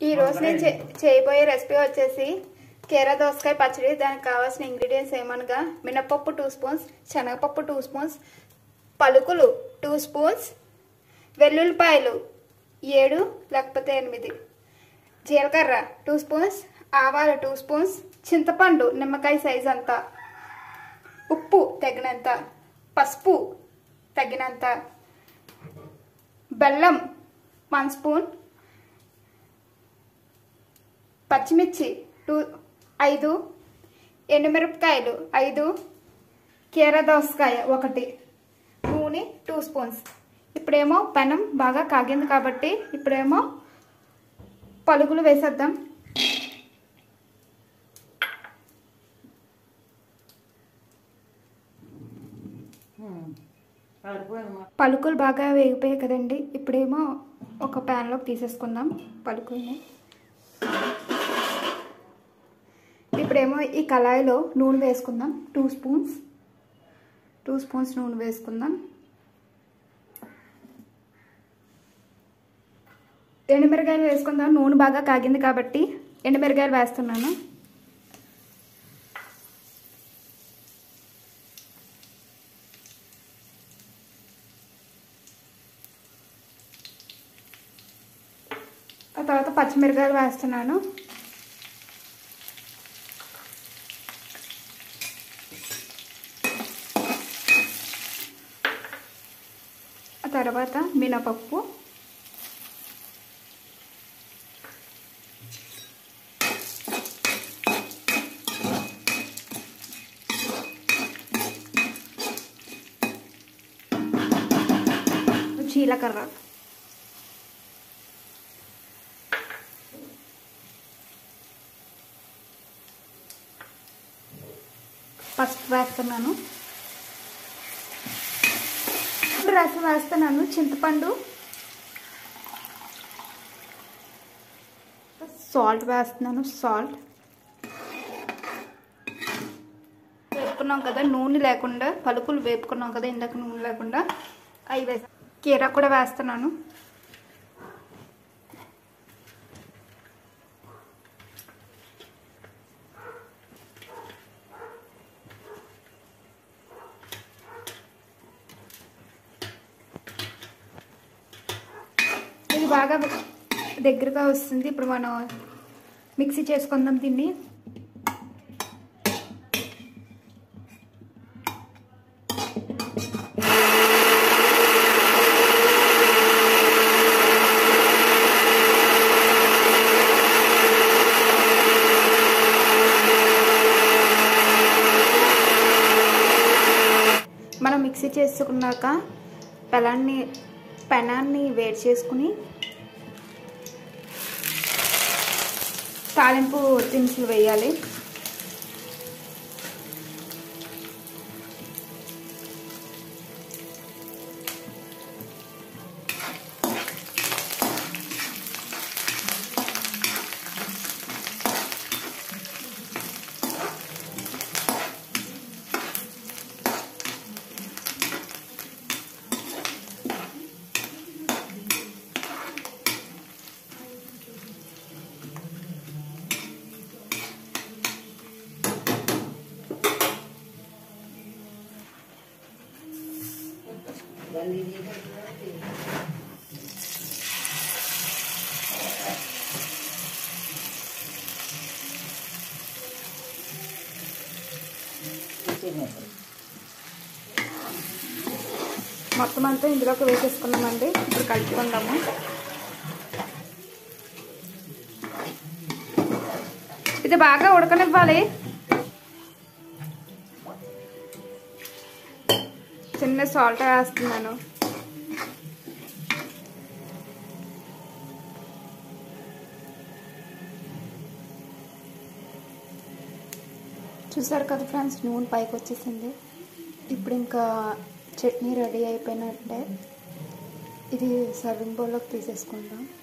ఈ రోజు నేను చే- చేయబోయే రెసిపీ వచ్చేసి కీరా దోసకాయ పచ్చడి దానికి కావాల్సిన ఇంగ్రీడియంట్స్ ఏమనగా మినపప్పు టూ స్పూన్స్ శనగపప్పు టూ స్పూన్స్ పలుకులు టూ స్పూన్స్ వెల్లుల్లిపాయలు ఏడు లేకపోతే ఎనిమిది జీలకర్ర టూ స్పూన్స్ ఆవాలు టూ స్పూన్స్ చింతపండు నిమ్మకాయ సైజ్ అంతా ఉప్పు తగినంత పసుపు తగినంత బెల్లం వన్ స్పూన్ పచ్చిమిర్చి టూ ఐదు ఎండుమిరపకాయలు ఐదు కీర దోసకాయ ఒకటి నూనె టూ స్పూన్స్ ఇప్పుడేమో పెనం బాగా కాగింది కాబట్టి ఇప్పుడేమో పలుకులు వేసేద్దాం పలుకులు బాగా వేగిపోయాయి కదండి ఇప్పుడేమో ఒక ప్యాన్లోకి తీసేసుకుందాం పలుకుల్ని ఇప్పుడేమో ఈ కళాయిలో నూనె వేసుకుందాం టూ స్పూన్స్ టూ స్పూన్స్ నూనె వేసుకుందాం ఎండుమిరకాయలు వేసుకుందాం నూనె బాగా కాగింది కాబట్టి ఎండుమిరకాయలు వేస్తున్నాను ఆ తర్వాత పచ్చిమిరకాయలు వేస్తున్నాను ఆ తర్వాత మినపప్పు జీలకర్ర పసుపు వేస్తున్నాను ఇప్పుడు రసం వేస్తున్నాను చింతపండు సాల్ట్ వేస్తున్నాను సాల్ట్ వేపుకున్నాం కదా నూనె లేకుండా పలుకులు వేపుకున్నాం కదా ఇందాక నూనె లేకుండా అవి వేసా కీర కూడా వేస్తున్నాను ఇది బాగా దగ్గరగా వస్తుంది ఇప్పుడు మనం మిక్సీ చేసుకుందాం దీన్ని మనం మిక్సీ చేసుకున్నాక పెనాన్ని పెనాన్ని వేడి చేసుకుని తాలింపు దినుసులు వేయాలి మొత్తం అంతా ఇందులోకి వేసేసుకున్నామండి ఇప్పుడు కలుపుకుందాము ఇది బాగా ఉడకనివ్వాలి చిన్న సాల్ట్ వేస్తున్నాను చూసారు కదా ఫ్రెండ్స్ నూనె పైకి వచ్చేసింది ఇప్పుడు ఇంకా చట్నీ రెడీ అయిపోయినట్టే ఇది సర్వింగ్ బౌల్లోకి తీసేసుకుందాం